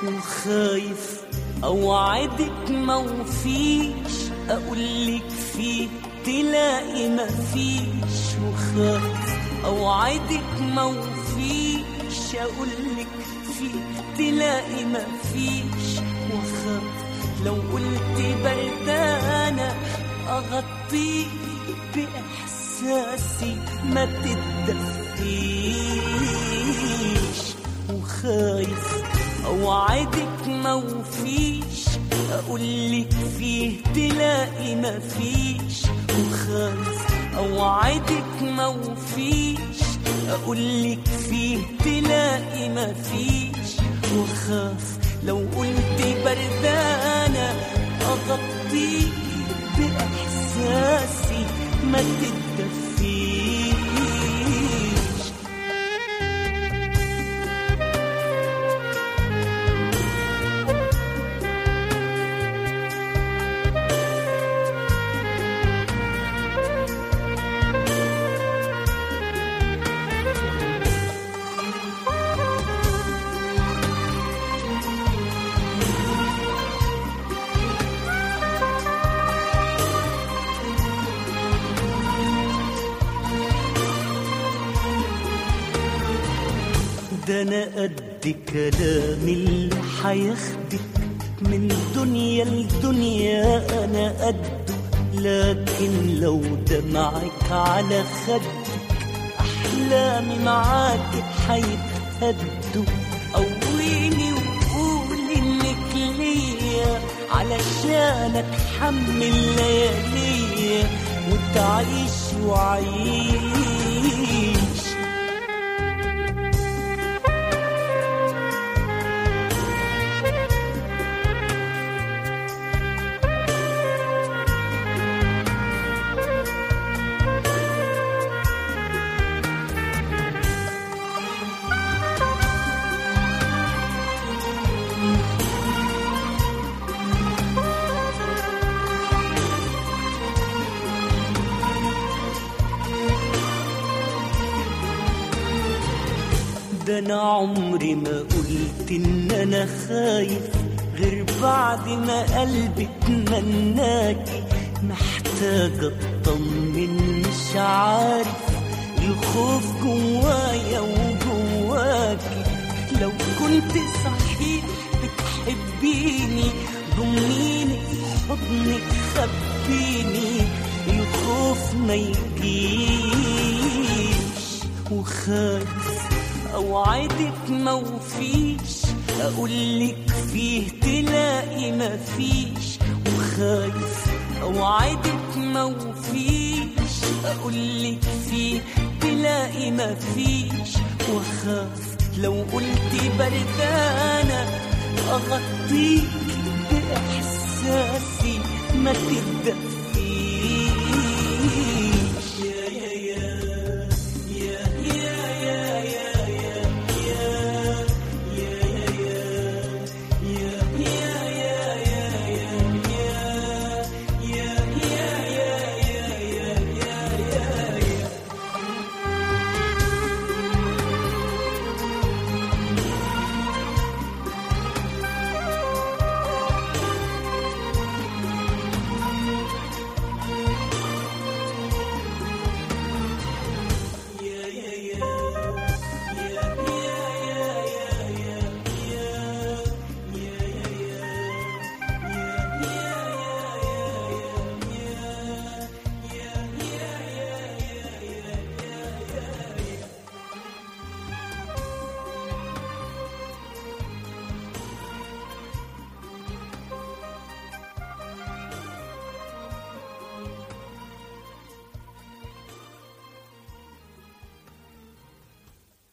وخايف اوعدك موفيش اقولك فيه تلاقي مفيش وخايف اوعدك موفيش اقولك فيه تلاقي مفيش وخاف لو قلت بردانة أغطيك بإحساسي ما تتدفيش وخايف أوعدك موفيش أقولك فيه تلاقي مفيش وخايف أوعدك موفيش أقولك فيه تلاقي مفيش وخاف لو قلت بردانة أغطيك بإحساسي ما تتدفيش ده انا قد كلام اللي حياخدك من دنيا لدنيا انا قده لكن لو دمعك على خدك احلامي معاك حيتهدوا قويني وقول انك ليا علشان اتحمل لياليا وتعيش وعيش ده انا عمري ما قلت ان انا خايف غير بعد ما قلبي اتمناكي محتاجة اطمن مش عارف الخوف جوايا وجواكي لو كنت صحيح بتحبيني ضميني في حضنك خبيني الخوف ما يجيش وخايف اوعدك موفيش اقولك فيه تلاقي مفيش وخايف اوعدك موفيش اقولك فيه تلاقي مفيش وخاف لو قلت بردانة اغطيك باحساسي ما تدفيش